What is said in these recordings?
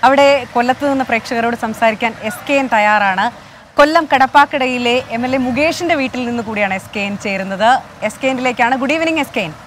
അവിടെ കൊല്ലത്ത് നിന്ന് പ്രേക്ഷകരോട് സംസാരിക്കാൻ എസ് കെ എൻ തയ്യാറാണ് കൊല്ലം കടപ്പാക്കടയിലെ എം എൽ എ മുകേഷിന്റെ വീട്ടിൽ നിന്ന് കൂടിയാണ് എസ് കെ എൻ ചേരുന്നത് എസ് കെ എന്നിലേക്കാണ് good evening S K N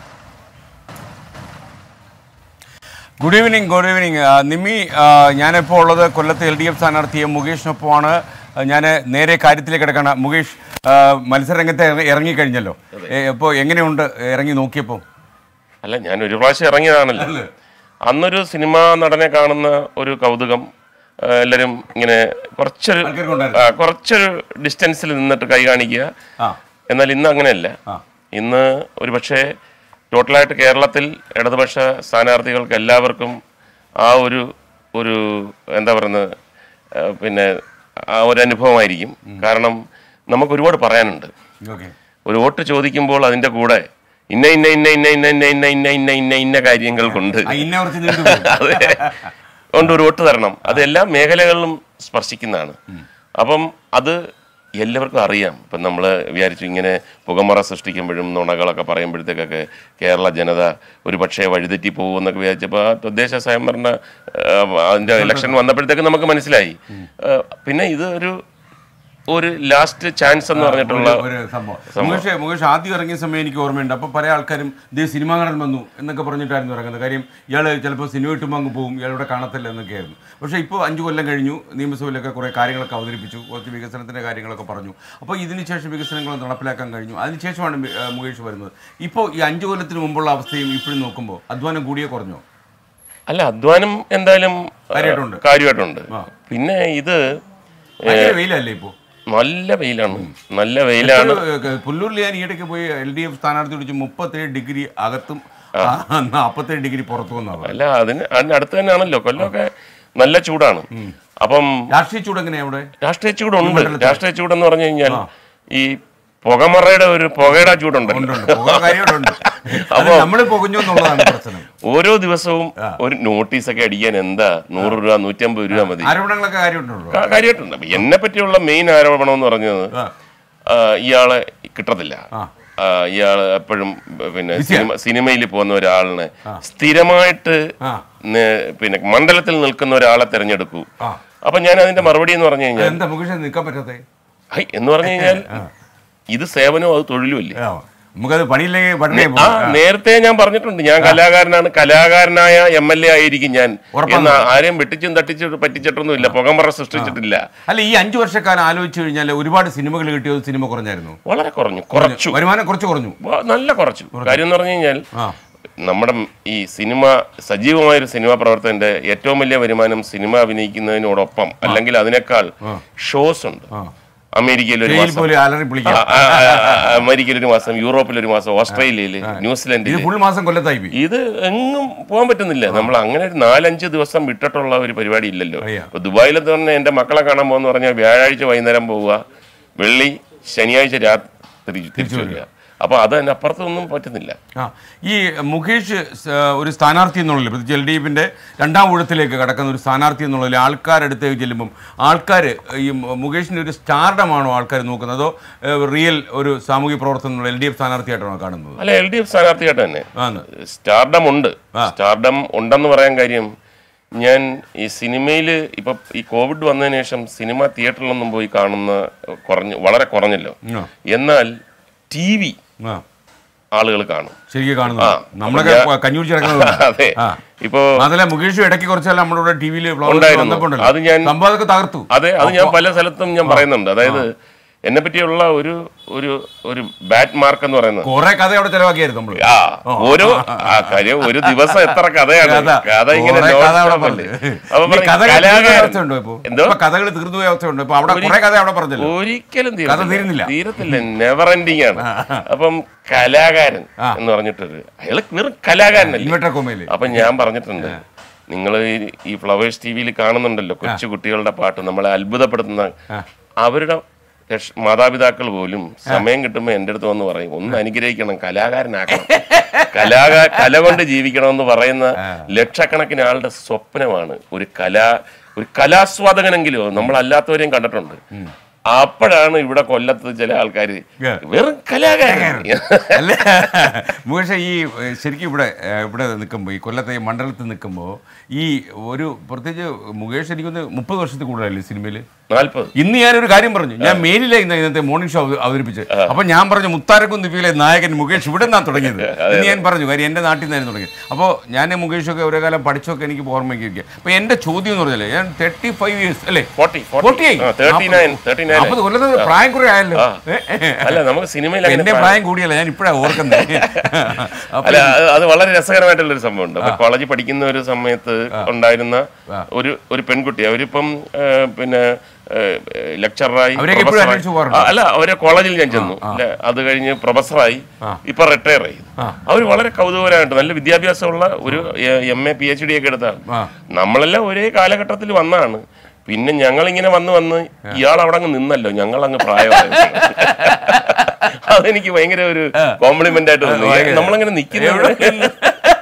good evening good evening ആ, നിമ്മി ആ, ഞാനിപ്പോൾ ഉള്ളത് കൊല്ലത്ത് എൽ ഡി എഫ് സ്ഥാനാർത്ഥിയെ മുകേഷിനൊപ്പമാണ് ഞാൻ നേരെ കാര്യത്തിലേക്ക് കിടക്കണം മുകേഷ് ആ, മത്സരരംഗത്ത് ഇറ- ഇറങ്ങിക്കഴിഞ്ഞല്ലോ ഇപ്പോൾ എങ്ങനെയുണ്ട് ഇറങ്ങി നോക്കിയപ്പോൾ അല്ല ഞാൻ ഒരു പ്രാവശ്യം ഇറങ്ങിയതാണല്ലോ അന്നൊരു സിനിമാ നടനെ കാണുന്ന ഒരു കൗതുകം ആ, എല്ലാവരും ഇങ്ങനെ കുറച്ചൊരു ആൾക്കാർക്കുണ്ടായിരുന്നു. ആ, കുറച്ചൊരു ഡിസ്റ്റൻസിൽ നിന്നിട്ട് കൈ കാണിക്കുക ആ എന്നാൽ ഇന്ന് അങ്ങനെയല്ല ആ. ഇന്ന് ഒരു പക്ഷേ ടോട്ടലായിട്ട് കേരളത്തിൽ ഇടതുപക്ഷ സ്ഥാനാർത്ഥികൾക്ക് എല്ലാവർക്കും ആ ഒരു ഒരു എന്താ പറയുന്നത് ആ, പിന്നെ ആ ഒരു അനുഭവമായിരിക്കും കാരണം നമുക്ക് ഒരുപാട് പറയാനുണ്ട് ഓക്കെ ഒരു വോട്ട് ചോദിക്കുമ്പോൾ അതിന്റെ കൂടെ ഇന്ന ഇന്ന ഇന്ന ഇന്ന ഇന്ന ഇന്ന ഇന്ന ഇന്ന ഇന്ന ഇന്ന ഇന്ന കാര്യങ്ങൾ കൊണ്ട് ആ ഇന്ന കുറച്ച് നീണ്ടു പോകും. അതെ കൊണ്ട് ഒരു വോട്ട് തരണം അത് എല്ലാ മേഖലകളിലും സ്പർശിക്കുന്നതാണ് അപ്പം അത് എല്ലാവർക്കും അറിയാം ഇപ്പം നമ്മൾ വിചാരിച്ചു ഇങ്ങനെ പുകമറ സൃഷ്ടിക്കുമ്പോഴും നുണകളൊക്കെ പറയുമ്പോഴത്തേക്കൊക്കെ കേരള ജനത ഒരു പക്ഷേ വഴിതെറ്റി പോകുമെന്നൊക്കെ വിചാരിച്ചപ്പോൾ ആ തദ്ദേശ സ്വയംഭരണ ആ, അതിന്റെ ഇലക്ഷൻ വന്നപ്പോഴത്തേക്ക് നമുക്ക് മനസ്സിലായി ആ, പിന്നെ ഇത് ഒരു ഒരു ലാസ്റ്റ് ചാൻസ് എന്ന് പറഞ്ഞിട്ടുള്ള ഒരു- ഒരു സംഭവം മുകേഷ് മുകേഷ് ആദ്യം ഇറങ്ങിയ സമയം എനിക്ക് ഓർമ്മയുണ്ട് അപ്പോൾ പല ആൾക്കാരും ഇതേ സിനിമ നടൻ വന്നു എന്നൊക്കെ പറഞ്ഞിട്ടായിരുന്നു ഇറങ്ങുന്നത് കാര്യം ഇയാൾ ചിലപ്പോൾ സിനിമ കിട്ടുമ്പോൾ അങ്ങ് പോകും ഇയാളിവിടെ കാണത്തില്ല എന്നൊക്കെയായിരുന്നു പക്ഷേ ഇപ്പോൾ അഞ്ച് കൊല്ലം കഴിഞ്ഞു നിയമസഭയിലൊക്കെ കുറേ കാര്യങ്ങളൊക്കെ അവതരിപ്പിച്ചു കുറച്ച് വികസനത്തിൻ്റെ കാര്യങ്ങളൊക്കെ പറഞ്ഞു അപ്പോൾ ഇതിന് ശേഷം വികസനങ്ങൾ നടപ്പിലാക്കാൻ കഴിഞ്ഞു അതിനുശേഷമാണ് മി- ആ, മുകേഷ് വരുന്നത് ഇപ്പോൾ ഈ അഞ്ച് കൊല്ലത്തിന് മുമ്പുള്ള അവസ്ഥയും ഇപ്പോഴും നോക്കുമ്പോൾ അധ്വാനം കൂടിയേ കുറഞ്ഞോ അല്ല അധ്വാനം എന്തായാലും ആ, കാര്യമായിട്ടുണ്ട്. കാര്യമായിട്ടുണ്ട് ആ. പിന്നെ ഇത് ഭയങ്കര വെയിലല്ലേ ഇപ്പോൾ നല്ല വെയിലാണ് നല്ല വെയിലാണ് പുല്ലൂരിൽ ഞാൻ ഈയിടയ്ക്ക് പോയി എൽ ഡി എഫ് സ്ഥാനാർത്ഥി വിളിച്ച് മുപ്പത്തേഴ് ഡിഗ്രി അകത്തും നാൽപ്പത്തേഴ് ഡിഗ്രി പുറത്തു വന്നാണ് അല്ല അതിന് അതിന് അടുത്ത് തന്നെയാണല്ലോ കൊല്ലമൊക്കെ നല്ല ചൂടാണ് അപ്പം രാഷ്ട്രീയ ചൂട് എങ്ങനെയാ അവിടെ രാഷ്ട്രീയ ചൂടുണ്ട് രാഷ്ട്രീയ ചൂടെന്ന് പറഞ്ഞു കഴിഞ്ഞാൽ ഈ പുകമറയുടെ ഒരു പുകയുടെ ചൂടുണ്ടല്ലോ ഉണ്ട്. പുക കാര്യമായിട്ടുണ്ട്. അത് നമ്മള് പുകഞ്ഞു എന്നുള്ളതാണ് പ്രശ്നം ഓരോ ദിവസവും ഒരു നോട്ടീസൊക്കെ അടിക്കാൻ എന്താ നൂറ് രൂപ നൂറ്റമ്പത് രൂപ മതി ആരോപണങ്ങളൊക്കെ കാര്യമായിട്ടുണ്ടോ കാ- കാര്യമായിട്ടുണ്ട് അപ്പൊ എന്നെ പറ്റിയുള്ള മെയിൻ ആരോപണം എന്ന് പറഞ്ഞത് ആ. ആ, ഇയാളെ കിട്ടത്തില്ല ആ. ആ, ഇയാള് എപ്പോഴും പിന്നെ സിനിമ സിനിമയിൽ പോകുന്ന ഒരാളിനെ സ്ഥിരമായിട്ട് ആ. നെ- പിന്നെ മണ്ഡലത്തിൽ നിൽക്കുന്ന ഒരാളെ തിരഞ്ഞെടുക്കൂ ആ. അപ്പൊ ഞാൻ അതിന്റെ മറുപടി എന്ന് പറഞ്ഞു കഴിഞ്ഞാൽ എന്താ മുകേഷ് നിൽക്കാൻ പറ്റാത്തേ ഹൈ എന്ന് പറഞ്ഞു കഴിഞ്ഞാൽ ഇത് സേവനവും അത് തൊഴിലുമല്ലേ ആ, നമുക്കത് പണിയില്ലെങ്കിൽ പട്ടിണി ആ നേരത്തെ ഞാൻ പറഞ്ഞിട്ടുണ്ട് ഞാൻ കലാകാരനാണ് കലാകാരനായ എം എൽ എ ആയിരിക്കും ഞാൻ ഉറപ്പാണ്. എന്ന് ആരെയും വെട്ടിച്ചും തട്ടിച്ചും പറ്റിച്ചിട്ടൊന്നുമില്ല പുകമറ സൃഷ്ടിച്ചിട്ടില്ല അല്ല ഈ അഞ്ചു വർഷക്കാലം ആലോചിച്ചു കഴിഞ്ഞാൽ ഒരുപാട് സിനിമകൾ കിട്ടിയത് സിനിമ കുറഞ്ഞായിരുന്നു വളരെ കുറഞ്ഞു കുറച്ചു വരുമാനം കുറച്ച് കുറഞ്ഞു വ- നല്ല കുറച്ചു കാര്യം എന്ന് പറഞ്ഞു കഴിഞ്ഞാൽ ആ നമ്മുടെ ഈ സിനിമ സജീവമായ ഒരു സിനിമാ പ്രവർത്തകന്റെ ഏറ്റവും വലിയ വരുമാനം സിനിമ അഭിനയിക്കുന്നതിനോടൊപ്പം അല്ലെങ്കിൽ അതിനേക്കാൾ ഷോസ് ഉണ്ട് ആ അമേരിക്കയിൽ ഒരു ജയിൽ മാസം പോലെ അലറി ആ, പിടിക്കാം ആ, ആ, ആ, അമേരിക്കയിൽ ഒരു മാസം യൂറോപ്പിൽ ഒരു മാസം ഓസ്ട്രേലിയയിൽ ഇത് ന്യൂസിലൻഡിൽ ഫുൾ മാസം കൊല്ലത്തായി പോയി ഇത് എങ്ങും പോകാൻ പറ്റുന്നില്ല നമ്മൾ അങ്ങനെ ഒരു നാലഞ്ച് ദിവസം വിട്ടിട്ടുള്ള ഒരു പരിപാടി ഇല്ലല്ലോ അറിയാം. ഇപ്പൊ ദുബായിൽ തന്നെ എന്റെ മക്കളെ കാണാൻ പോകുന്ന പറഞ്ഞാൽ വ്യാഴാഴ്ച വൈകുന്നേരം പോവുക വെള്ളി ശനിയാഴ്ച രാത്രി തിരിച്ചു വരിക അപ്പൊ അത് തന്നെ അപ്പുറത്തൊന്നും പറ്റുന്നില്ല ആ ഈ മുകേഷ് സ- ഒരു സ്ഥാനാർത്ഥി എന്നുള്ളതിൽ പ്രത്യേകിച്ച് എൽ ഡി എഫിൻ്റെ രണ്ടാം ഊഴത്തിലേക്ക് കടക്കുന്ന ഒരു സ്ഥാനാർത്ഥി എന്നുള്ളതിൽ ആൾക്കാരടുത്തേക്ക് ചെല്ലുമ്പം ആൾക്കാർ ഈ മു- മുകേഷിൻ്റെ ഒരു സ്റ്റാർഡമാണോ ആൾക്കാർ നോക്കുന്നത് അതോ ഏഹ്, റിയൽ ഒരു സാമൂഹ്യ പ്രവർത്തനം എന്നുള്ള എൽ ഡി എഫ് സ്ഥാനാർത്ഥിയായിട്ടാണോ കാണുന്നത് അല്ല എൽ ഡി എഫ് സ്ഥാനാർത്ഥിയായിട്ട് തന്നെ ആണ് സ്റ്റാർഡം ഉണ്ട് സ്റ്റാർഡം ഉണ്ടെന്ന് പറയാൻ കാര്യം ഞാൻ ഈ സിനിമയിൽ ഇപ്പൊ ഈ കോവിഡ് വന്നതിന് ശേഷം സിനിമ തിയേറ്ററിലൊന്നും പോയി കാണുന്ന കുറഞ്ഞു വളരെ കുറഞ്ഞല്ലോ ആ. എന്നാൽ ടി വി ആ ആളുകൾ കാണും ശരിക്കും കാണുന്നത് ആ. നമ്മളൊക്കെ കഞ്ഞി കുടിച്ച് കിടക്കുന്നത് അതെ ആ. ഇപ്പോ അതല്ല മുകേഷ് ഇടയ്ക്ക് കുറച്ചാൽ നമ്മുടെ ഇവിടെ ടി വിയിൽ ഉണ്ടായിരുന്നു. അത് ഞാൻ- സംഭവം അതൊക്കെ തകർത്തു അതെ അത് ഞാൻ പല സ്ഥലത്തും ഞാൻ പറയുന്നുണ്ട് അതായത് എന്നെ പറ്റിയുള്ള ഒരു ഒരു ഒരു ബാറ്റ് മാർക്ക് എന്ന് പറയുന്നത് കുറെ കഥ അവിടെ ചെലവാക്കിയായിരുന്നു നമ്മള് ആ ഓരോ ആ കാര്യം ഒരു ദിവസം എത്ര കഥയാണ് കഥ. കഥ ഇങ്ങനെ കുറെ non കഥ അവിടെ stop പറഞ്ഞു. അല്ലേ? അപ്പൊ ഈ പറയും, കഥകൾ തീർന്നു പോയ കലാകാരൻ അവസ്ഥയുണ്ടോ ഇപ്പൊ? എന്തോ ഇപ്പൊ കഥകൾ തീർന്നു പോയ അവസ്ഥയുണ്ട് ഇപ്പൊ അവിടെ കുറെ കഥ അവിടെ പറഞ്ഞല്ലോ ഒരിക്കലും കഥ തീരുന്നില്ല. തീരത്തില്ല നെവർ എൻഡിങ് ആണ് അപ്പം കലാകാരൻ എന്ന് പറഞ്ഞിട്ടൊരു അയാൾ വെറും കലാകാരനല്ലേ ഇൻവെർട്ടർ കൊമയില് അപ്പൊ ഞാൻ പറഞ്ഞിട്ടുണ്ട് നിങ്ങൾ ഈ ഫ്ലവേഴ്സ് ടി വിയിൽ കാണുന്നുണ്ടല്ലോ കൊച്ചു കുട്ടികളുടെ പാട്ട് നമ്മളെ അത്ഭുതപ്പെടുത്തുന്ന അവരുടെ രക്ഷ- മാതാപിതാക്കൾ പോലും സമയം കിട്ടുമ്പോൾ എൻ്റെ അടുത്ത് വന്ന് പറയും ഒന്ന് അനുഗ്രഹിക്കണം കലാകാരനാക്കണം കലാകാ കല കൊണ്ട് ജീവിക്കണമെന്ന് പറയുന്ന ലക്ഷക്കണക്കിന് ആളുടെ സ്വപ്നമാണ് ഒരു കലാ ഒരു കലാസ്വാദകനെങ്കിലോ നമ്മൾ അല്ലാത്തവരെയും കണ്ടിട്ടുണ്ട് അപ്പോഴാണ് ഇവിടെ കൊല്ലത്ത് ചില ആൾക്കാർ Yeah. വെറും കലാകാരൻ അല്ല മുകേഷ് ഈ ഏഹ്, ശരിക്കും ഇവിടെ ഏഹ്, ഇവിടെ നിൽക്കുമ്പോൾ ഈ കൊല്ലത്തെ ഈ മണ്ഡലത്തിൽ നിൽക്കുമ്പോൾ ഈ ഒരു പ്രത്യേകിച്ച് മുകേഷ് എനിക്കൊന്ന് മുപ്പത് വർഷത്തിൽ കൂടുതലല്ലേ സിനിമയിൽ നാൽപ്പത് ഇന്ന് ഞാനൊരു കാര്യം പറഞ്ഞു ഞാൻ മേലിലെ ഇന്ന് ഇന്നത്തെ മോർണിംഗ് ഷോ അവ- അവതരിപ്പിച്ച് അപ്പൊ ഞാൻ പറഞ്ഞു മുത്താരക്കുന്നിപ്പിയിലെ നായകൻ മുകേഷ് ഇവിടെ നിന്നാണ് തുടങ്ങിയത് എന്ന് ഞാൻ പറഞ്ഞു കാര്യം എൻ്റെ നാട്ടിൽ നിന്നായിരുന്നു തുടങ്ങിയത് അപ്പോൾ ഞാൻ മുകേഷൊക്കെ ഒരേ കാലം പഠിച്ചൊക്കെ എനിക്ക് ഓർമ്മയ്ക്ക് അപ്പോൾ എൻ്റെ ചോദ്യം എന്ന് പറഞ്ഞാൽ ഞാൻ തേർട്ടി ഫൈവ് ഇയേഴ്സ് അല്ലേ ഫോർട്ടി ഫോർട്ടി ആയി തേർട്ടി നയൻ തേർട്ടി നയൻ നാൽപ്പത് കൊല്ലത്ത് പ്രായം കുറേ ആയല്ലോ ഏ, ഏ. അല്ല നമുക്ക് സിനിമയിൽ അങ്ങനെ എന്റെ പ്രായം കൂടിയല്ല ഞാൻ ഇപ്പോഴാണ് ഓർക്കുന്നത് അപ്പൊ അല്ല അത് അത് വളരെ രസകരമായിട്ടുള്ള ഒരു സംഭവമുണ്ട് അപ്പൊ കോളേജിൽ പഠിക്കുന്ന ഒരു സമയത്ത് ഉണ്ടായിരുന്ന ഒരു ഒരു പെൺകുട്ടി അവരിപ്പം ആ, പിന്നെ ലെക്ചറായി അവരെയൊക്കെ ഇപ്പോഴും അന്വേഷിച്ച് പോകാറുണ്ടോ? അല്ല അവരെ കോളേജിൽ ഞാൻ ചെന്നു ഇല്ല, അത് കഴിഞ്ഞ് പ്രൊഫസറായി ഇപ്പൊ റിട്ടയർ ചെയ്തു അവർ വളരെ കൗതുകരമായിട്ട് നല്ല വിദ്യാഭ്യാസമുള്ള ഒരു M A P H D ഒക്കെ എടുത്താണ് ആ. നമ്മളെല്ലാം ഒരേ കാലഘട്ടത്തിൽ വന്നതാണ് പിന്നെ ഞങ്ങൾ ഇങ്ങനെ വന്ന് വന്ന് ഇയാൾ അവിടെ അങ്ങ് നിന്നല്ലോ ഞങ്ങൾ അങ്ങ് പ്രായമായി അതെനിക്ക് ഭയങ്കര ഒരു കോംപ്ലിമെന്റ് ആയിട്ട് തോന്നി നമ്മളങ്ങനെ നിൽക്കുന്ന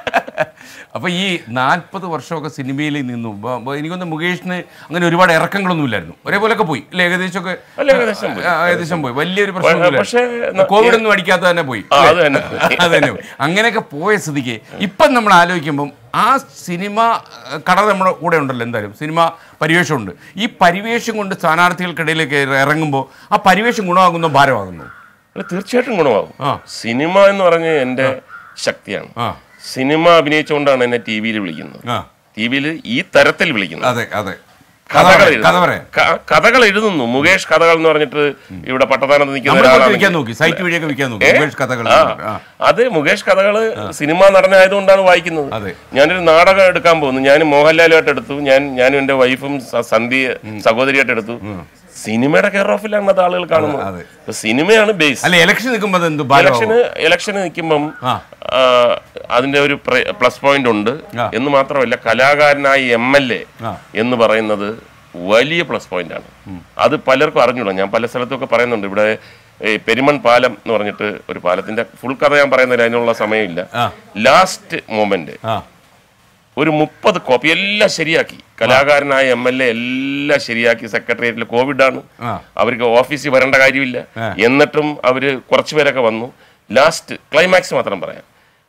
അപ്പൊ ഈ നാൽപ്പത് വർഷമൊക്കെ സിനിമയിൽ നിന്നു ബ- ബ- എനിക്കൊന്ന് മുകേഷിന് അങ്ങനെ ഒരുപാട് ഇറക്കങ്ങളൊന്നും ഇല്ലായിരുന്നു ഒരേപോലെയൊക്കെ പോയി അല്ലെ ഏകദേശമൊക്കെ അല്ല, ഏകദേശം പോയി. ആ, ഏകദേശം പോയി വലിയൊരു പക്ഷേ പ്രശ്നമൊന്നുമില്ല ന- കോവിഡ് ഒന്നും അടിക്കാത്ത തന്നെ പോയി ആ, അല്ലേ? അത് തന്നെ. അത് തന്നെ പോയി. അങ്ങനെയൊക്കെ പോയ സ്ഥിതിക്ക് ഇപ്പം നമ്മൾ ആലോചിക്കുമ്പം ആ സിനിമ അഹ്, കട നമ്മുടെ കൂടെ ഉണ്ടല്ലോ എന്തായാലും സിനിമ പരിവേഷമുണ്ട് ഈ പരിവേഷം കൊണ്ട് സ്ഥാനാർത്ഥികൾക്കിടയിലേക്ക് ഇറങ്ങുമ്പോൾ ആ പരിവേഷം ഗുണമാകുന്നോ ഭാരമാകുന്നു അല്ല, തീർച്ചയായിട്ടും ഗുണമാകും ആ. സിനിമ എന്ന് പറഞ്ഞ എൻ്റെ ശക്തിയാണ് ആ സിനിമ അഭിനയിച്ചുകൊണ്ടാണ് എന്നെ ടി വിയിൽ വിളിക്കുന്നത് ആ ടി വിയിൽ ഈ തരത്തിൽ വിളിക്കുന്നത് അതെ അതെ കഥ കഥകൾ പറയാം, എഴുതുന്നു. കഥ പറയാം ക- കഥകൾ എഴുതുന്നു മുകേഷ് കഥകൾ എന്ന് പറഞ്ഞിട്ട് ഇവിടെ പട്ടത്താനത്ത് നിൽക്കുന്ന നമ്മളെ ഒരാളാണ് വിൽക്കാൻ നോക്കി സൈറ്റ് വഴിയൊക്കെ വിൽക്കാൻ നോക്കി മുകേഷ് കഥകൾ ആ. ആ. അത് മുകേഷ് കഥകള് സിനിമ നടനായതുകൊണ്ടാണ് വായിക്കുന്നത് അതെ. ഞാനൊരു നാടകം എടുക്കാൻ പോകുന്നു ഞാൻ മോഹൻലാലുമായിട്ട് എടുത്തു ഞാൻ ഞാനും എന്റെ വൈഫും സ- സന്ധ്യ സഹോദരിയായിട്ട് എടുത്തു സിനിമയുടെ കെയർ ഓഫിലാണ് അത് ആളുകൾ കാണുന്നത് അതെ. അപ്പൊ സിനിമയാണ് ബേസ് അല്ല ഇലക്ഷൻ നിൽക്കുമ്പോൾ എന്ത് ഭാരമാകും ഇലക്ഷന് ഇലക്ഷന് നിൽക്കുമ്പം ആ. ആ, അതിന്റെ ഒരു പ്ലസ് പോയിന്റ് ഉണ്ട് ആ. എന്ന് മാത്രമല്ല കലാകാരനായ എം എൽ എ ആ. എന്ന് പറയുന്നത് വലിയ പ്ലസ് പോയിന്റ് ആണ് അത് പലർക്കും അറിഞ്ഞൂടാ ഞാൻ പല സ്ഥലത്തൊക്കെ പറയുന്നുണ്ട് ഇവിടെ ഈ പെരുമൺ പാലം എന്ന് പറഞ്ഞിട്ട് ഒരു പാലത്തിന്റെ ഫുൾ കഥ ഞാൻ പറയുന്നതിന് അതിനുള്ള സമയമില്ല ആ. ലാസ്റ്റ് മൊമെന്റ് ആ ഒരു മുപ്പത് കോപ്പി എല്ലാം ശരിയാക്കി കലാകാരനായ എം എൽ എ എല്ലാം ശരിയാക്കി സെക്രട്ടേറിയറ്റിൽ കോവിഡ് ആണ് ആ. അവർക്ക് ഓഫീസിൽ വരേണ്ട കാര്യമില്ല ആ. എന്നിട്ടും അവര് കുറച്ച് പേരൊക്കെ വന്നു ലാസ്റ്റ് ക്ലൈമാക്സ് മാത്രം പറയാം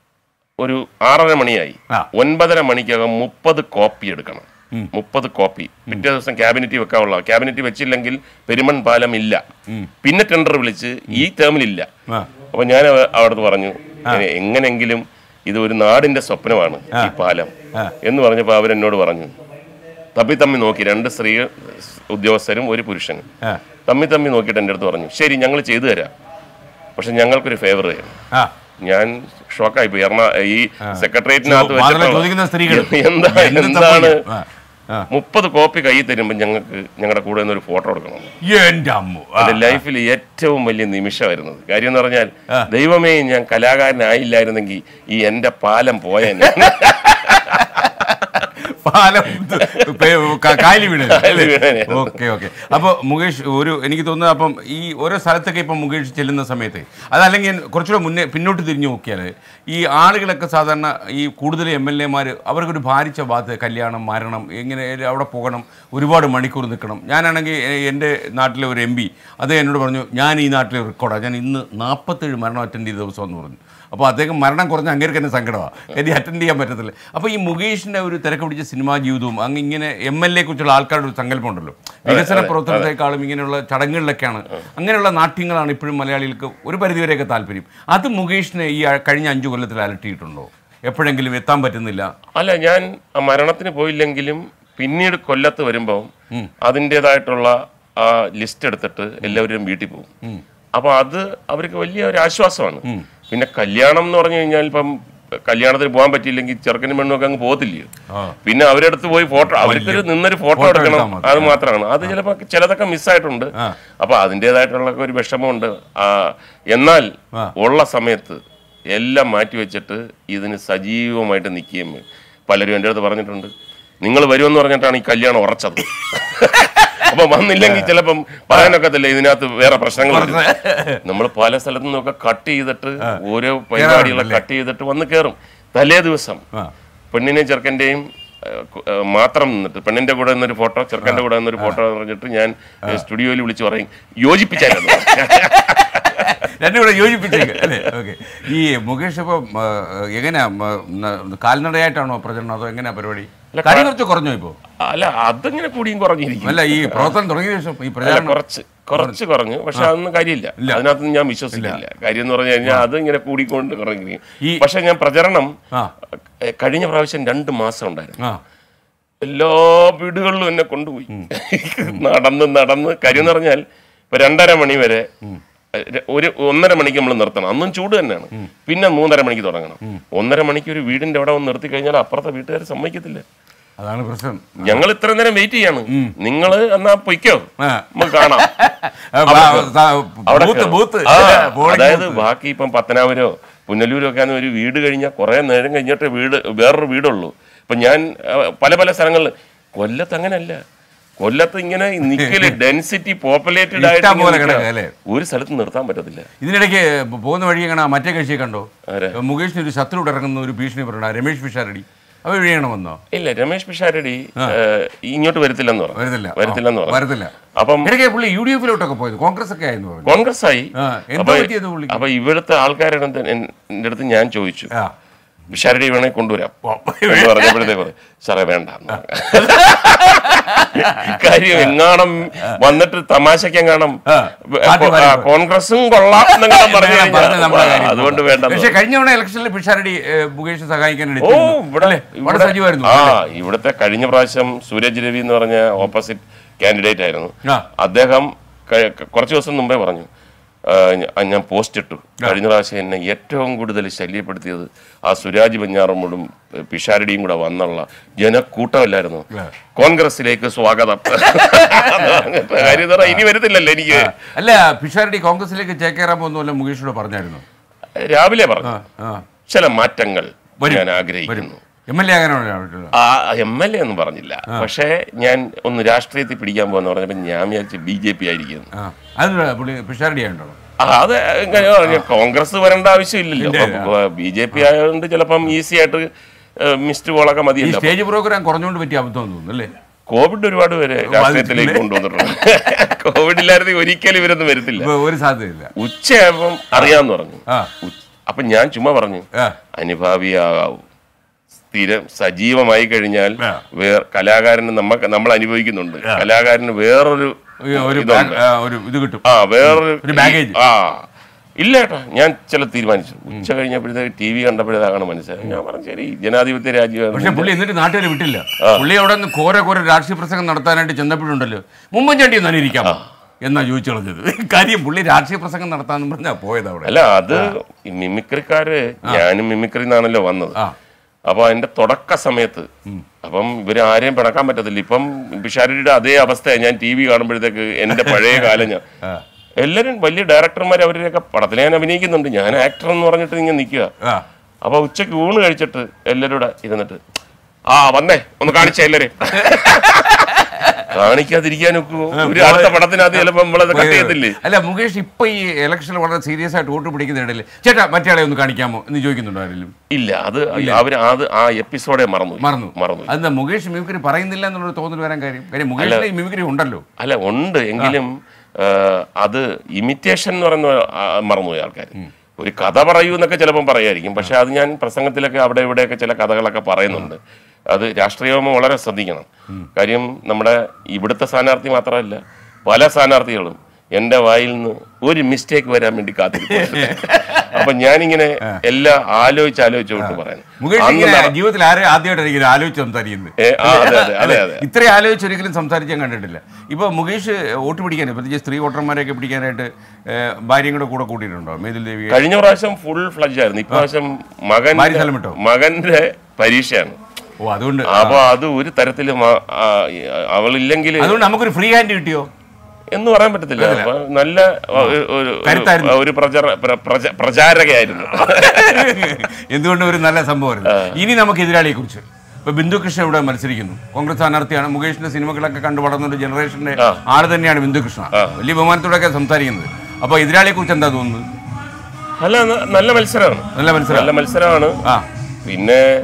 ഒരു ആറര മണിയായി ആ. ഒൻപതര മണിക്കകം മുപ്പത് കോപ്പി എടുക്കണം മുപ്പത് കോപ്പി പിറ്റേ ദിവസം ക്യാബിനറ്റിൽ വെക്കാനുള്ള ക്യാബിനറ്റിൽ വെച്ചില്ലെങ്കിൽ പെരുമൺ പാലം ഇല്ല പിന്നെ ടെൻഡർ വിളിച്ച് ഈ ടേമിലില്ല ആ. അപ്പൊ ഞാൻ അവ- അവിടുന്ന് പറഞ്ഞു "എ- എങ്ങനെങ്കിലും ഇത് ഒരു നാടിന്റെ സ്വപ്നമാണ് ഈ പാലം ആ. എന്ന് പറഞ്ഞപ്പോൾ അവരെന്നോട് പറഞ്ഞു തമ്മി തമ്മി നോക്കി രണ്ട് സ്ത്രീ ഉദ്യോഗസ്ഥരും ഒരു പുരുഷനും ആ. തമ്മി തമ്മി നോക്കിയിട്ട് എൻ്റെ അടുത്ത് പറഞ്ഞു ശരി ഞങ്ങൾ ചെയ്തു തരാം പക്ഷെ ഞങ്ങൾക്കൊരു ഫേവർ ചെയ്യണം ആ ഞാൻ ഷോക്കായി പോയി എറണാ ഈ സെക്രട്ടേറിയറ്റിനകത്ത് വാതിലെ വെച്ചിട്ടുള്ള- ചോദിക്കുന്ന സ്ത്രീകൾ എന്താ എന്ത് എന്താണ് സംഭവിക്കും? ആ, ആ. മുപ്പത് കോപ്പി കയ്യിൽ തരുമ്പോൾ ഞങ്ങൾക്ക് ഞങ്ങളുടെ കൂടെ നിന്ന് ഒരു ഫോട്ടോ എടുക്കണം എന്റെ അമ്മു ആ, എന്റെ ലൈഫിൽ ഏറ്റവും വലിയ നിമിഷമായിരുന്നത് കാര്യം എന്ന് പറഞ്ഞാൽ ദൈവമേ ഞാൻ കലാകാരനായില്ലായിരുന്നെങ്കിൽ ഈ എന്റെ പാലം പോയേനെ പാലം ഇത് പേ- ക- കായലി വീണ് കായലിൽ വീണേനെ. ഓക്കെ ഓക്കെ അപ്പോൾ മുകേഷ് ഒരു എനിക്ക് തോന്നുന്നത് അപ്പം ഈ ഓരോ സ്ഥലത്തൊക്കെ ഇപ്പം മുകേഷ് ചെല്ലുന്ന സമയത്ത് അതല്ലെങ്കിൽ കുറച്ചുകൂടെ മുന്നേ പിന്നോട്ട് തിരിഞ്ഞു നോക്കിയാൽ ഈ ആളുകളൊക്കെ സാധാരണ ഈ കൂടുതൽ എം എൽ എമാർ അവർക്കൊരു ഭാരിച്ച ബാധ്യത കല്യാണം മരണം എങ്ങനെ അവിടെ പോകണം ഒരുപാട് മണിക്കൂർ നിൽക്കണം ഞാനാണെങ്കിൽ എ- എൻ്റെ നാട്ടിലെ ഒരു എം പി അത് എന്നോട് പറഞ്ഞു ഞാൻ ഈ നാട്ടിലെ റെക്കോർഡാണ് ഞാൻ ഇന്ന് നാൽപ്പത്തേഴ് മരണം അറ്റൻഡ് ചെയ്ത ദിവസം എന്ന് പറഞ്ഞു അപ്പോൾ അദ്ദേഹം മരണം കുറഞ്ഞ അങ്ങേർക്ക് തന്നെ സങ്കടമാണ് കാര്യം അറ്റൻഡ് ചെയ്യാൻ പറ്റത്തില്ല അപ്പോൾ ഈ മുകേഷിൻ്റെ ഒരു തിരക്ക് പിടിച്ച സിനിമാ ജീവിതവും അങ്ങ് ഇങ്ങനെ എം എൽ എ കുറിച്ചുള്ള ആൾക്കാരുടെ ഒരു സങ്കല്പം ഉണ്ടല്ലോ വികസന പ്രവർത്തനത്തെക്കാളും ഇങ്ങനെയുള്ള ചടങ്ങുകളിലൊക്കെയാണ് അങ്ങനെയുള്ള നാട്യങ്ങളാണ് ഇപ്പോഴും മലയാളികൾക്ക് ഒരു പരിധിവരെയൊക്കെ താല്പര്യം അത് മുകേഷിനെ ഈ ആ- കഴിഞ്ഞ അഞ്ചു കൊല്ലത്തിൽ അലട്ടിയിട്ടുണ്ടോ എപ്പോഴെങ്കിലും എത്താൻ പറ്റുന്നില്ല അല്ല ഞാൻ ആ മരണത്തിന് പോയില്ലെങ്കിലും പിന്നീട് കൊല്ലത്ത് വരുമ്പോൾ അതിൻ്റെതായിട്ടുള്ള ആ ലിസ്റ്റ് എടുത്തിട്ട് എല്ലാവരും വീട്ടിൽ പോകും അപ്പൊ അത് അവർക്ക് വലിയ ഒരു ആശ്വാസമാണ് പിന്നെ കല്യാണം എന്ന് പറഞ്ഞു കഴിഞ്ഞാൽ ഇപ്പം കല്യാണത്തിന് പോകാൻ പറ്റിയില്ലെങ്കിൽ ചെറുക്കനും പെണ്ണും ഒക്കെ അങ്ങ് പോകത്തില്ലയോ ആ. പിന്നെ അവരെടുത്ത് പോയി ഫോട്ടോ അവർക്കൊരു നിന്നൊരു ഫോട്ടോ Photo എടുക്കണം എടുത്താൽ മതി. അത് മാത്രമാണ് അത് ചിലപ്പോൾ ചിലതൊക്കെ മിസ്സായിട്ടുണ്ട് അപ്പൊ അതിൻ്റെതായിട്ടുള്ള ഒരു വിഷമമുണ്ട് ആ, എന്നാൽ ഉള്ള സമയത്ത് എല്ലാം മാറ്റി വെച്ചിട്ട് ഇതിന് സജീവമായിട്ട് നിൽക്കുകയും വേണം. പലരും എൻ്റെ അടുത്ത് പറഞ്ഞിട്ടുണ്ട് നിങ്ങൾ വരുമെന്ന് പറഞ്ഞിട്ടാണ് ഈ കല്യാണം ഉറച്ചത് അപ്പൊ വന്നില്ലെങ്കിൽ ചിലപ്പം പറയാനൊക്കത്തില്ല ഇതിനകത്ത് വേറെ പ്രശ്നങ്ങൾ നമ്മൾ പല സ്ഥലത്തു നിന്നൊക്കെ കട്ട് ചെയ്തിട്ട് ഓരോ പരിപാടികളെ കട്ട് ചെയ്തിട്ട് വന്ന് കയറും തലേ ദിവസം ആ. പെണ്ണിനെ ചെറുക്കൻ്റെയും ഏഹ്, കു- ഏഹ്, മാത്രം നിന്നിട്ട് പെണ്ണിന്റെ കൂടെ നിന്നൊരു ഫോട്ടോ ചെറുക്കന്റെ കൂടെ നിന്നൊരു ഫോട്ടോ എന്ന് പറഞ്ഞിട്ട് ഞാൻ സ്റ്റുഡിയോയിൽ വിളിച്ച് പറയും യോജിപ്പിച്ചായിരുന്നു രണ്ടും കൂടെ യോജിപ്പിച്ചേക്ക് അല്ലേ ഓക്കെ ഈ മുകേഷ് ഇപ്പം ആ, എങ്ങനെയാ മ, ന- കാൽനടയായിട്ടാണോ പ്രചരണം അതോ എങ്ങനെയാ പരിപാടി തടി കുറച്ച് കുറഞ്ഞോ ഇപ്പോ അല്ല അതിങ്ങനെ കൂടിയും കുറഞ്ഞിരിക്കും അല്ല ഈ പ്രവർത്തനം തുടങ്ങിയ ശേഷം ഈ അല്ല പ്രചാരണം കുറച്ച് കുറച്ച് കുറഞ്ഞു പക്ഷെ അതൊന്നും കാര്യമില്ല അതിനകത്ത് ഞാൻ വിശ്വസിക്കില്ല കാര്യം എന്ന് പറഞ്ഞു കഴിഞ്ഞാൽ അത് ഇങ്ങനെ കൂടിക്കൊണ്ട് കുറഞ്ഞിരിക്കും ഈ- പക്ഷെ ഞാൻ പ്രചരണം ആ. ഏഹ്, കഴിഞ്ഞ പ്രാവശ്യം രണ്ട് മാസം ഉണ്ടായിരുന്നു ആ എല്ലാ വീടുകളിലും എന്നെ കൊണ്ടുപോയി നടന്ന് നടന്ന് കാര്യം എന്ന് പറഞ്ഞാൽ ഇപ്പൊ രണ്ടര മണി വരെ ര- ഒരു ഒന്നര മണിക്ക് നമ്മൾ നിർത്തണം അന്നും ചൂട് തന്നെയാണ് പിന്നെ മൂന്നര മണിക്ക് തുടങ്ങണം ഒന്നര മണിക്ക് ഒരു വീടിന്റെ അവിടെ വന്ന് നിർത്തി കഴിഞ്ഞാൽ അപ്പുറത്തെ വീട്ടുകാർ സമ്മതിക്കത്തില്ല അതാണ് പ്രശ്നം ഞങ്ങൾ ഇത്ര നേരം വെയിറ്റ് ചെയ്യാണ് നിങ്ങൾ എന്നാ പൊയ്ക്കോ ആ. നമുക്ക് കാണാം ആ, ബ- സ- അവിടെ ബൂത്ത് കേറും. ബൂത്ത് ആ, പോളിംഗ് അതായത് ബൂത്ത്. ബാക്കി ഇപ്പം പത്തനാപുരോ പുനലൂരോ ഒക്കെ ആണെങ്കിൽ ഒരു വീട് കഴിഞ്ഞാൽ കുറെ നേരം കഴിഞ്ഞിട്ട് വീട് വേറൊരു വീടുള്ളൂ ഇപ്പൊ ഞാൻ ആ, പല പല സ്ഥലങ്ങളിൽ കൊല്ലത്ത് അങ്ങനെയല്ല കൊല്ലത്ത് ഇങ്ങനെ നിക്കല് ഡെൻസിറ്റി പോപ്പുലേറ്റഡ് ആയിട്ട് ഇഷ്ടം പോലെ ഇങ്ങനെ കിടക്കുക, നിൽക്കുക. അല്ലേ? ഒരു സ്ഥലത്ത് നിർത്താൻ പറ്റത്തില്ല ഇതിനിടയ്ക്ക് പോകുന്ന വഴി എങ്ങനെ മറ്റേ കക്ഷിയെ കണ്ടോ ആരെ? മുകേഷിന് ഒരു ശത്രു ഇറങ്ങുന്ന ഒരു ഭീഷണി പറഞ്ഞ രമേഷ് പിഷാരടി അവർ വഴിയാണ് വന്നോ ഇല്ല രമേശ് പിഷാരടി ഏഹ്, ഇങ്ങോട്ട് വരത്തില്ലെന്ന് പറഞ്ഞു വരുന്നില്ല വരത്തില്ലെന്ന് ആ, പറഞ്ഞു വരത്തില്ല അപ്പം ഇടയ്ക്ക് പുള്ളി യു ഡി എഫിലോട്ടൊക്കെ പോയത് കോൺഗ്രസ് ഒക്കെ ആയിരുന്നു പറഞ്ഞു കോൺഗ്രസ് ആയി ആ, എന്താ അപ്പൊ- പറ്റിയത് പുള്ളിക്ക്? അപ്പൊ ഇവിടുത്തെ ആൾക്കാരുടെ അടുത്ത് എൻ- എൻ്റെ അടുത്ത് ഞാൻ ചോദിച്ചു ആ പിഷാരടി വേണേ കൊണ്ടുവരാം എന്ന് പറഞ്ഞപ്പോഴത്തേക്ക് പറഞ്ഞു, സാറേ വേണ്ട എന്ന് പറഞ്ഞു. കാര്യം എങ്ങാണം വന്നിട്ട് തമാശക്ക് എങ്ങാണം ആ, പാർട്ടി മാറി. കോൺഗ്രസും കൊള്ളാം എന്നെങ്ങാണം പറഞ്ഞു പറഞ്ഞ കഴിഞ്ഞാൽ നമ്മുടെ കാര്യം അതുകൊണ്ട് വേണ്ട പക്ഷെ കഴിഞ്ഞ തവണ ഇലക്ഷനിൽ പിഷാരടി ഏ, മുകേഷ് സഹായിക്കാൻ ഓ ഇവിടെ വളരെ ഇവിടെ- സജീവമായിരുന്നു ആ ഇവിടുത്തെ കഴിഞ്ഞ പ്രാവശ്യം സൂരജ് രവി എന്ന് പറഞ്ഞ ഓപ്പോസിറ്റ് കാൻഡിഡേറ്റ് ആയിരുന്നു ആ. അദ്ദേഹം ക- ക- കുറച്ച് ദിവസം മുമ്പേ പറഞ്ഞു ആ, ഞ- ഞാൻ പോസ്റ്റ് ഇട്ടു കഴിഞ്ഞ പ്രാവശ്യം എന്നെ ഏറ്റവും കൂടുതൽ ശല്യപ്പെടുത്തിയത് ആ സുരാജ് ബഞ്ഞാറമ്മൂടും ഏ, പിഷാരടിയും കൂടെ വന്നുള്ള ജനക്കൂട്ടമല്ലായിരുന്നു കോൺഗ്രസിലേക്ക് സ്വാഗതം കാര്യം എന്ന് പറഞ്ഞാൽ ഇനി വരുന്നില്ലല്ലോ എനിക്ക് അല്ല പിഷാരടി കോൺഗ്രസിലേക്ക് ചേക്കേറാൻ പോകുന്നല്ല മുകേഷിനോട് പറഞ്ഞായിരുന്നു രാവിലെ പറഞ്ഞു ആ ചില മാറ്റങ്ങൾ ഞാൻ ആഗ്രഹിക്കുന്നു എം എൽ എ ആകാനാണ് ആ എം എൽ എ ഒന്നും പറഞ്ഞില്ല പക്ഷേ ഞാൻ ഒന്ന് രാഷ്ട്രീയത്തിൽ പിടിക്കാൻ പോകുന്ന പറഞ്ഞപ്പോൾ ഞാൻ വിചാരിച്ചു ബി ജെ പി ആയിരിക്കും ആ അത് പുള്ളി പിഷാരടി ആയിട്ടുണ്ടോ ആ, അത് എങ്ങനെ പറഞ്ഞു? കോൺഗ്രസ് വരേണ്ട ആവശ്യമില്ലല്ലോ ബി ജെ പി ആയതുകൊണ്ട് ചിലപ്പം ഈസി ആയിട്ട് മിസ്ഡ് കോളൊക്കെ ഈ മതിയല്ലോ സ്റ്റേജ് പ്രോഗ്രാം കുറഞ്ഞുകൊണ്ട് പറ്റിയ അബദ്ധം തോന്നുന്നു അല്ലേ കോവിഡ് ഒരുപാട് പേര് രാഷ്ട്രീയത്തിലേക്ക് കൊണ്ടുവന്നിട്ടുണ്ട് കോവിഡ് ഇല്ലായിരുന്നെങ്കിൽ ഒരിക്കലും ഇവരൊന്നും വരത്തില്ല ഇപ്പൊ ഒരു സാധ്യതയില്ല ഉച്ചയായപ്പം അറിയാന്ന് പറഞ്ഞു ആ ഉ- അപ്പൊ ഞാൻ ചുമ്മാ പറഞ്ഞു ആ അനുഭാവിയാകാവൂ സ്ഥിരം സജീവമായി കഴിഞ്ഞാൽ ആ. വേർ കലാകാരന് നമുക്ക് നമ്മൾ അനുഭവിക്കുന്നുണ്ട് കലാകാരന് വേറൊരു ഒരു- ഒരു ഇതുണ്ട്. ബാഗ്- ആ, ഒരു ഇത് കിട്ടും ആ വേറൊരു ഒരു baggage. ആ ഇല്ല ഏട്ടാ ഞാൻ ചില തീരുമാനിച്ചു ഉച്ച കഴിഞ്ഞപ്പോഴത്തേക്ക് ടി വി കണ്ടപ്പോഴേതാണ് മനസ്സിലായി ഞാൻ പറഞ്ഞു ശരി ജനാധിപത്യ പക്ഷെ രാജ്യമാണ് പുള്ളി എന്നിട്ട് നാട്ടുകാർ വിട്ടില്ല പുള്ളി അവിടെ നിന്ന് കോര കോര രാഷ്ട്രീയ പ്രസംഗം നടത്താനായിട്ട് ചെന്നപ്പോഴുണ്ടല്ലോ മുമ്പൻചാണ്ടി ഒന്ന് ഇരിക്കാം എന്നാ ചോദിച്ചു കളഞ്ഞത് കാര്യം പുള്ളി രാഷ്ട്രീയ പ്രസംഗം നടത്താന്ന് പറഞ്ഞാ പോയത് അവിടെ അല്ല അത് ഈ മിമിക്രിക്കാര് ഞാനും മിമിക്രി നിന്നാണല്ലോ വന്നത് ആ അപ്പൊ അതിന്റെ തുടക്ക സമയത്ത് അപ്പം ഇവര് ആരെയും പിണക്കാൻ പറ്റത്തില്ല ഇപ്പം പിഷാരിയുടെ അതേ അവസ്ഥയാണ് ഞാൻ ടി വി കാണുമ്പോഴത്തേക്ക് എന്റെ പഴയ കാലം ഞാൻ എല്ലാരും വലിയ ഡയറക്ടർമാർ അവരുടെയൊക്കെ പടത്തിൽ ഞാൻ അഭിനയിക്കുന്നുണ്ട് ഞാൻ ആക്ടർ എന്ന് പറഞ്ഞിട്ട് ഇങ്ങനെ നിൽക്കുക ആ അപ്പൊ ഉച്ചയ്ക്ക് ഊണ് കഴിച്ചിട്ട് എല്ലാവരും കൂടെ ഇരുന്നിട്ട് ആ വന്നേ ഒന്ന് കാണിച്ച എല്ലാരെയും കാണിക്കാതിരിക്കാൻ ഒക്കുമോ ഒരു അടുത്ത പടത്തിനകത്ത് ചിലപ്പോ നമ്മളത് കട്ട് ചെയ്യത്തില്ലേ അല്ല മുകേഷ് ഇപ്പൊ ഈ ഇലക്ഷനിൽ വളരെ സീരിയസ് ആയിട്ട് വോട്ട് പിടിക്കുന്ന ഇടയിൽ ചേട്ടാ മറ്റേ ആളെ ഒന്ന് കാണിക്കാമോ എന്ന് ചോദിക്കുന്നുണ്ടോ ആരെങ്കിലും ഇല്ല അത് അവർ അത് ആ എപ്പിസോഡെ മറന്നു മറന്നു മറന്നു അതെന്താ മുകേഷ് മിമിക്രി പറയുന്നില്ല എന്നുള്ളൊരു തോന്നൽ വരാൻ കാര്യം കാര്യം മുകേഷിന്റെ ഈ മിമിക്രി ഉണ്ടല്ലോ അല്ല ഉണ്ട് എങ്കിലും ആ, അത് ഇമിറ്റേഷൻ എന്ന് പറയുന്ന ആ, മറന്നുപോയി ആൾക്കാർ ഒരു കഥ പറയൂ എന്നൊക്കെ ചിലപ്പം പറയായിരിക്കും പക്ഷെ അത് ഞാൻ പ്രസംഗത്തിലൊക്കെ അവിടെ ഇവിടെയൊക്കെ ചില കഥകളൊക്കെ പറയുന്നുണ്ട് അത് രാഷ്ട്രീയവുമ്പോൾ വളരെ ശ്രദ്ധിക്കണം കാര്യം നമ്മുടെ ഇവിടുത്തെ സ്ഥാനാർത്ഥി മാത്രമല്ല പല സ്ഥാനാർത്ഥികളും എൻ്റെ വായിൽ നിന്ന് ഒരു മിസ്റ്റേക്ക് വരാൻ വേണ്ടി കാത്തിരിക്കും അപ്പൊ ഞാനിങ്ങനെ എല്ലാം ആലോചിച്ച് ആലോചിച്ചോട്ട് പറയാൻ മുകേഷ് അന്ന് ഇങ്ങനെ നട- ജീവിതത്തിൽ ആരെ ആദ്യമായിട്ടായിരിക്കും ആലോചിച്ച് സംസാരിക്കുന്നത് ഏ, ആ, അതെ അതെ അതെ അതെ ഇത്രയും ആലോചിച്ച് ഒരിക്കലും സംസാരിച്ചാൽ കണ്ടിട്ടില്ല ഇപ്പൊ മുകേഷ് വോട്ട് പിടിക്കാൻ പ്രത്യേകിച്ച് സ്ത്രീ വോട്ടർമാരെയൊക്കെ പിടിക്കാനായിട്ട് ഏഹ്, ഭാര്യയും കൂടെ കൂടെ കൂട്ടിയിട്ടുണ്ടോ മേതിൽ ദേവി കഴിഞ്ഞ പ്രാവശ്യം ഫുൾ ഫ്ലഡ്ജ് ആയിരുന്നു ഇപ്രാവശ്യം മകൻ ഭാര്യ സ്ഥലം വിട്ടോ? മകന്റെ പരീക്ഷയാണ് ഓ അതുകൊണ്ട് അപ്പൊ അത് ഒരു തരത്തിലും ആ- ആ, അവളില്ലെങ്കിൽ അതുകൊണ്ട് നമുക്കൊരു ഫ്രീ ഹാൻഡ് കിട്ടിയോ എന്ന് പറയാൻ പറ്റത്തില്ല അപ്പൊ നല്ല ഒരു- ഒരു- കരുത്തായിരുന്നു. ഒരു പ്രചര- പ്ര- പ്രച- പ്രചാരകയായിരുന്നു എന്തുകൊണ്ട് ഒരു നല്ല സംഭവമായിരുന്നു ഇനി നമുക്ക് എതിരാളിയെ കുറിച്ച് ഇപ്പൊ ബിന്ദു കൃഷ്ണ ഇവിടെ മത്സരിക്കുന്നു കോൺഗ്രസ് സ്ഥാനാർത്ഥിയാണ് മുകേഷിന്റെ സിനിമകളൊക്കെ കണ്ടു വളർന്ന ഒരു ജനറേഷന്റെ ആള് തന്നെയാണ് ബിന്ദു കൃഷ്ണ വലിയ ബഹുമാനത്തോടെയൊക്കെ സംസാരിക്കുന്നത് അപ്പൊ എതിരാളിയെ കുറിച്ച് എന്താ തോന്നുന്നത് അല്ല ന- നല്ല മത്സരമാണ് നല്ല മത്സരം നല്ല മത്സരമാണ് ആ പിന്നെ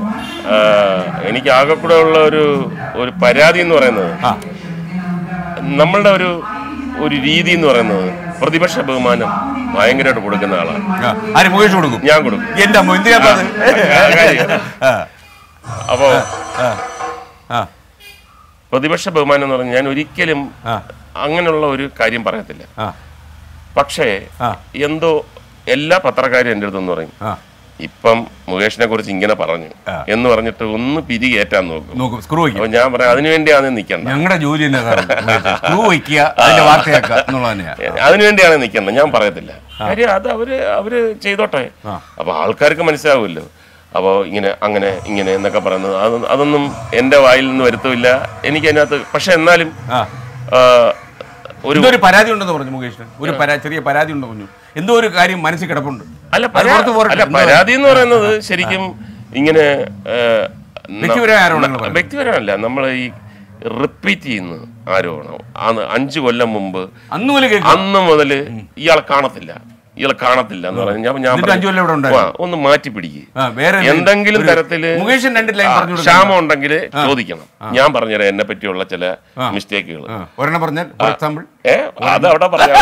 ആ, എനിക്ക് ആകെ കൂടെ ഉള്ള ഒരു ഒരു പരാതി എന്ന് പറയുന്നത് ആ നമ്മളുടെ ഒരു ഒരു രീതി എന്ന് പറയുന്നത് പ്രതിപക്ഷ ബഹുമാനം ഭയങ്കരമായിട്ട് കൊടുക്കുന്ന ആളാണ് ആ. ആര് മുകേഷ് കൊടുക്കും ഞാൻ കൊടുക്കും എന്റെ അമ്മ എന്തിനാ ഇപ്പൊ അത്? കാര്യം. ആ, അപ്പോൾ ആ, ആ, പ്രതിപക്ഷ ബഹുമാനം എന്ന് പറഞ്ഞാൽ ഞാൻ ഒരിക്കലും ആ, അങ്ങനെയുള്ള ഒരു കാര്യം പറയത്തില്ല ആ, പക്ഷേ ആ. എന്തോ എല്ലാ പത്രക്കാരും എൻ്റെ അടുത്തെന്ന് പറയും ആ. ഇപ്പം മുകേഷിനെ കുറിച്ച് ഇങ്ങനെ പറഞ്ഞു ആ. എന്ന് പറഞ്ഞിട്ട് ഒന്ന് പിരി കയറ്റാൻ നോക്കും നോക്കും സ്ക്രൂ വയ്ക്കും അപ്പൊ ഞാൻ പറയാം അതിനുവേണ്ടിയാണ് നിൽക്കേണ്ടത് ഞങ്ങളുടെ ജോലി തന്നെ സ്ക്രൂ വയ്ക്കുക അതിന്റെ വാർത്തയാക്കുക എന്നുള്ളത് തന്നെയാ അതിനുവേണ്ടിയാണ് നിൽക്കേണ്ടത് ഞാൻ പറയത്തില്ല കാര്യം അത് അവര് അവര് ചെയ്തോട്ടെ അപ്പൊ ആൾക്കാർക്ക് മനസ്സിലാവുമല്ലോ അപ്പോൾ ഇങ്ങനെ അങ്ങനെ ഇങ്ങനെ എന്നൊക്കെ പറയുന്നത് അത് അതൊന്നും എൻ്റെ വായിൽ നിന്ന് വരുത്തുമില്ല എനിക്ക് അതിനകത്ത് പക്ഷെ എന്നാലും ആ ആ, ഒരു എന്തോ ഒരു പരാതി ഉണ്ടെന്ന് പറഞ്ഞു മുകേഷിന് ഒരു പരാ ചെറിയ പരാതി ഉണ്ടെന്ന് പറഞ്ഞു എന്തോ ഒരു കാര്യം മനസ്സിൽ കിടപ്പുണ്ട് അല്ല അത് പരാ- പുറത്ത് പോരട്ടെ. അല്ല എന്തോ- പരാതി എന്ന് പറയുന്നത് ശരിക്കും ഇങ്ങനെ ആ, ന- വ്യക്തിപരമായ ആരോപണങ്ങൾ പറയുന്നു. വ്യക്തിപരമല്ല നമ്മൾ ഈ റിപ്പീറ്റ് ചെയ്യുന്ന ആരോപണം അന്ന് അഞ്ചു കൊല്ലം മുമ്പ് അന്ന് മുതൽ കേൾക്കും അന്ന് മുതൽ ഇയാളെ കാണത്തില്ല ഇയാളെ കാണത്തില്ല എന്ന് പറഞ്ഞു ഞാൻ ഞാൻ എന്നിട്ട് പറഞ്ഞു, അഞ്ചു കൊല്ലം ഇവിടെ ഉണ്ടായിരുന്നു. "വാ, ഒന്ന് മാറ്റി പിടിക്കുക ആ, വേറെ എന്തെങ്കിലും ഒരു- തരത്തില് മുകേഷൻ രണ്ട് ലൈൻ ആ, പറഞ്ഞു കൊടുക്കണം. ക്ഷാമം ഉണ്ടെങ്കിൽ ചോദിക്കണം ഞാൻ പറഞ്ഞുതരാം എന്നെ പറ്റിയുള്ള ചില മിസ്റ്റേക്കുകൾ ആ, ഒരെണ്ണം പറഞ്ഞാൽ ഫോർ എക്സാമ്പിൾ ഏ അത് അവിടെ പറയാം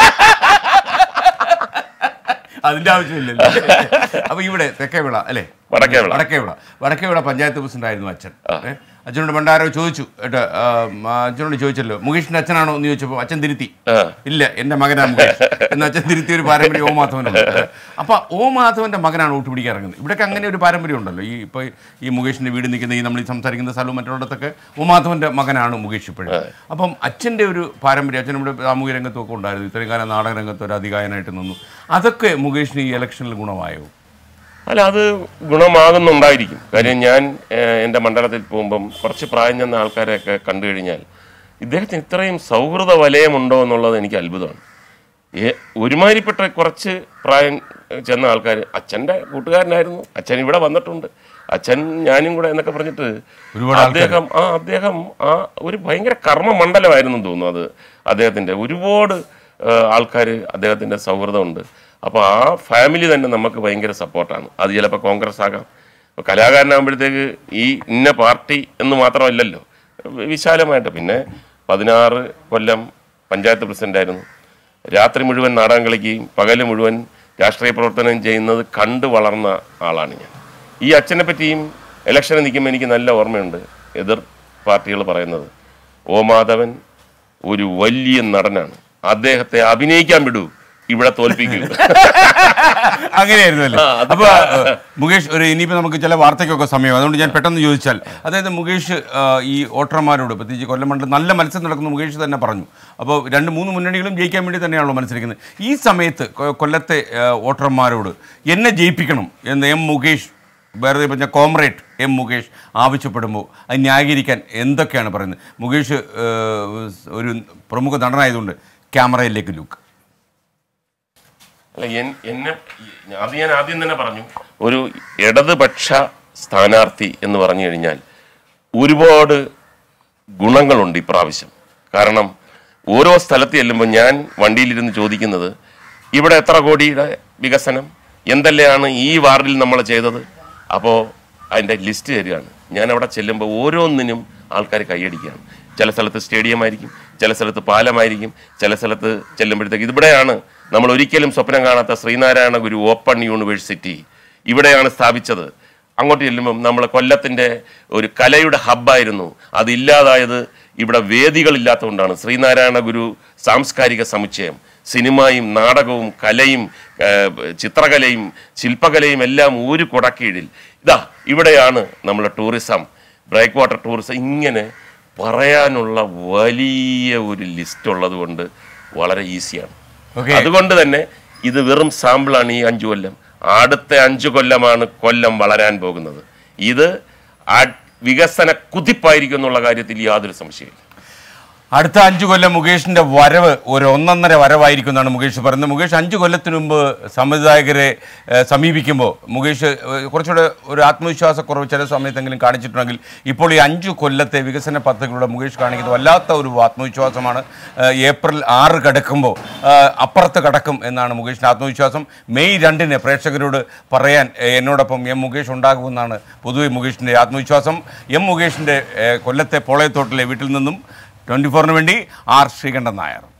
അതിന്റെ ആവശ്യമില്ലല്ലോ അപ്പൊ ഇവിടെ തെക്കേവിള അല്ലേ വടക്കേവിള. വടക്കേവിള വടക്കേവിള പഞ്ചായത്ത് പ്രസിഡന്റ് ആയിരുന്നു അച്ഛൻ ഏ? അച്ഛനോട് പണ്ടാരോ ചോദിച്ചു കേട്ടോ ആ, ആ, അച്ഛനോട് ചോദിച്ചല്ലോ മുകേഷിന്റെ അച്ഛനാണോ എന്ന് ചോദിച്ചപ്പോൾ അച്ഛൻ തിരുത്തി ആ. ഇല്ല എന്റെ മകനാ മുകേഷ് എന്ന് അച്ഛൻ തിരുത്തിയ ഒരു പാരമ്പര്യം ഓ മാധവനുണ്ട് അപ്പൊ ഓ മാധവന്റെ മകനാണ് വോട്ട് പിടിക്കാൻ ഇറങ്ങുന്നത് ഇവിടെയൊക്കെ അങ്ങനെ ഒരു പാരമ്പര്യം ഉണ്ടല്ലോ ഈ ഇപ്പൊ ഈ മുകേഷിന്റെ വീട് നിൽക്കുന്ന ഈ നമ്മൾ ഈ സംസാരിക്കുന്ന സ്ഥലവും മറ്റുള്ളിടത്തൊക്കെ ഓ മാധവന്റെ മകനാണ് മുകേഷ് ഇപ്പോഴും അപ്പം അച്ഛന്റെ ഒരു പാരമ്പര്യം അച്ഛൻ ഇവിടെ സാമൂഹ്യ രംഗത്തൊക്കെ ഉണ്ടായിരുന്നു ഇത്രയും കാലം നാടക രംഗത്ത് ഒരു അധികായനായിട്ട് നിന്നു അതൊക്കെ മുകേഷിന് ഈ ഇലക്ഷനിൽ ഗുണമായോ അല്ല അത് ഗുണമാകുന്നുണ്ടായിരിക്കും കാര്യം ഞാൻ ഏഹ്, എൻ്റെ മണ്ഡലത്തിൽ പോകുമ്പം കുറച്ച് പ്രായം ചെന്ന ആൾക്കാരെയൊക്കെ കണ്ടു കഴിഞ്ഞാൽ ഇദ്ദേഹത്തിന് ഇത്രയും സൗഹൃദ വലയമുണ്ടോ എന്നുള്ളത് എനിക്ക് അത്ഭുതമാണ് ഏ ഒരുമാതിരിപ്പെട്ട കുറച്ച് പ്രായം ചെന്ന ആൾക്കാർ അച്ഛൻ്റെ കൂട്ടുകാരനായിരുന്നു അച്ഛൻ ഇവിടെ വന്നിട്ടുണ്ട് അച്ഛൻ ഞാനും കൂടെ എന്നൊക്കെ പറഞ്ഞിട്ട് ഒരുപാട് അദ്ദേഹം ആ അദ്ദേഹം ആ ഒരു ഭയങ്കര കർമ്മമണ്ഡലമായിരുന്നു എന്ന് തോന്നുന്നു അത് അദ്ദേഹത്തിൻ്റെ ഒരുപാട് ആൾക്കാർ അദ്ദേഹത്തിൻ്റെ സൗഹൃദമുണ്ട് അപ്പോൾ ആ ഫാമിലി തന്നെ നമുക്ക് ഭയങ്കര സപ്പോർട്ടാണ് അത് ചിലപ്പോൾ കോൺഗ്രസ് ആകാം ഇപ്പോൾ കലാകാരനാകുമ്പോഴത്തേക്ക് ഈ ഇന്ന പാർട്ടി എന്ന് മാത്രമല്ലല്ലോ വിശാലമായിട്ട് പിന്നെ പതിനാറ് കൊല്ലം പഞ്ചായത്ത് പ്രസിഡൻ്റായിരുന്നു രാത്രി മുഴുവൻ നാടകം കളിക്കുകയും പകല് മുഴുവൻ രാഷ്ട്രീയ പ്രവർത്തനം ചെയ്യുന്നത് കണ്ടു വളർന്ന ആളാണ് ഞാൻ ഈ അച്ഛനെ പറ്റിയും ഇലക്ഷന് നിൽക്കുമ്പോൾ എനിക്ക് നല്ല ഓർമ്മയുണ്ട് എതിർ പാർട്ടികൾ പറയുന്നത് ഓ മാധവൻ ഒരു വലിയ നടനാണ് അദ്ദേഹത്തെ അഭിനയിക്കാൻ വിടൂ ഇവിടെ തോൽപ്പിക്കൂ അങ്ങനെയായിരുന്നു അല്ലേ ആ, അത് അപ്പൊ ഏഹ്, മുകേഷ് ഒരു ഇനിയിപ്പോ നമുക്ക് ചില വാർത്തയ്ക്കൊക്കെ സമയം അതുകൊണ്ട് ഞാൻ പെട്ടെന്ന് ചോദിച്ചാൽ അതായത് മുകേഷ് ആ, ഈ വോട്ടർമാരോട് പ്രത്യേകിച്ച് കൊല്ലം മണ്ഡലം നല്ല മത്സരം നടക്കുന്ന മുകേഷ് തന്നെ പറഞ്ഞു അപ്പോൾ രണ്ട് മൂന്ന് മുന്നണികളും ജയിക്കാൻ വേണ്ടി തന്നെയാണല്ലോ മത്സരിക്കുന്നത് ഈ സമയത്ത് കൊ- കൊല്ലത്തെ ആ, വോട്ടർമാരോട് എന്നെ ജയിപ്പിക്കണം എന്ന് എം മുകേഷ് വേറെ പറഞ്ഞ കോമ്രേഡ് എം മുകേഷ് ആവശ്യപ്പെടുമ്പോൾ അത് ന്യായീകരിക്കാൻ എന്തൊക്കെയാണ് പറയുന്നത് മുകേഷ് ഏഹ്, ഒരു പ്രമുഖ നടനായതുകൊണ്ട് ക്യാമറയിലേക്ക് ലുക്ക് അല്ല എൻ- എന്നെ അത് ഞാൻ ആദ്യം തന്നെ പറഞ്ഞു ഒരു ഇടതുപക്ഷ സ്ഥാനാർത്ഥി എന്ന് പറഞ്ഞു കഴിഞ്ഞാൽ ഒരുപാട് ഗുണങ്ങളുണ്ട് ഇപ്രാവശ്യം കാരണം ഓരോ സ്ഥലത്ത് ചെല്ലുമ്പോൾ ഞാൻ വണ്ടിയിലിരുന്ന് ചോദിക്കുന്നത് ഇവിടെ എത്ര കോടിയുടെ വികസനം എന്തെല്ലാമാണ് ഈ വാർഡിൽ നമ്മൾ ചെയ്തത് അപ്പോൾ അതിൻ്റെ ലിസ്റ്റ് തരികയാണ് ഞാൻ അവിടെ ചെല്ലുമ്പോൾ ഓരോന്നിനും ആൾക്കാർ കൈയടിക്കുകയാണ് ചില സ്ഥലത്ത് സ്റ്റേഡിയം ആയിരിക്കും ചില സ്ഥലത്ത് പാലമായിരിക്കും ചില സ്ഥലത്ത് ചെല്ലുമ്പോഴത്തേക്ക് ഇവിടെയാണ് നമ്മൾ ഒരിക്കലും സ്വപ്നം കാണാത്ത ശ്രീനാരായണ ഗുരു ഓപ്പൺ യൂണിവേഴ്സിറ്റി ഇവിടെയാണ് സ്ഥാപിച്ചത് അങ്ങോട്ട് ചെല്ലുമ്പം നമ്മൾ കൊല്ലത്തിൻ്റെ ഒരു കലയുടെ ഹബ്ബായിരുന്നു അതില്ലാതായത് ഇവിടെ വേദികളില്ലാത്തതുകൊണ്ടാണ് ശ്രീനാരായണ ഗുരു സാംസ്കാരിക സമുച്ചയം സിനിമയും നാടകവും കലയും ആ, ചിത്രകലയും ശില്പകലയും എല്ലാം ഒരു കുടക്കീഴിൽ ഇതാ ഇവിടെയാണ് നമ്മുടെ ടൂറിസം ബ്രേക്ക് വാട്ടർ ടൂറിസം ഇങ്ങനെ പറയാനുള്ള വലിയ ഒരു ലിസ്റ്റ് ഉള്ളത് കൊണ്ട് വളരെ ഈസിയാണ് ഓക്കെ അതുകൊണ്ട് തന്നെ ഇത് വെറും സാമ്പിളാണ് ഈ അഞ്ചു കൊല്ലം അടുത്ത അഞ്ചു കൊല്ലമാണ് കൊല്ലം വളരാൻ പോകുന്നത് ഇത് ആ വികസന കുതിപ്പായിരിക്കും എന്നുള്ള കാര്യത്തിൽ യാതൊരു സംശയമില്ല അടുത്ത അഞ്ചു കൊല്ലം മുകേഷിന്റെ വരവ് ഒരു ഒന്നൊന്നര വരവായിരിക്കും എന്നാണ് മുകേഷ് പറയുന്നത് മുകേഷ് അഞ്ചു കൊല്ലത്തിന് മുമ്പ് സംവിധായകരെ ഏഹ്, സമീപിക്കുമ്പോൾ മുകേഷ് ഏഹ്, കുറച്ചുകൂടെ ഒരു ആത്മവിശ്വാസക്കുറവ് ചില സമയത്തെങ്കിലും കാണിച്ചിട്ടുണ്ടെങ്കിൽ ഇപ്പോൾ ഈ അഞ്ചു കൊല്ലത്തെ വികസന പദ്ധതികളുടെ മുകേഷ് കാണിക്കുന്നത് വല്ലാത്ത ഒരു ആത്മവിശ്വാസമാണ് ഏഹ്, ഏപ്രിൽ ആറ് കടക്കുമ്പോൾ ഏഹ്, അപ്പുറത്ത് കടക്കും എന്നാണ് മുകേഷിന്റെ ആത്മവിശ്വാസം മെയ് രണ്ടിന് പ്രേക്ഷകരോട് പറയാൻ ഏഹ്, എന്നോടൊപ്പം എം മുകേഷ് ഉണ്ടാകുമെന്നാണ് പൊതുവെ മുകേഷിന്റെ ആത്മവിശ്വാസം എം മുകേഷിന്റെ ഏഹ്, കൊല്ലത്തെ പോളയത്തോട്ടിലെ വീട്ടിൽ നിന്നും ട്വൻറ്റി ഫോറിന് വേണ്ടി ആർ ശ്രീകണ്ഠൻ നായർ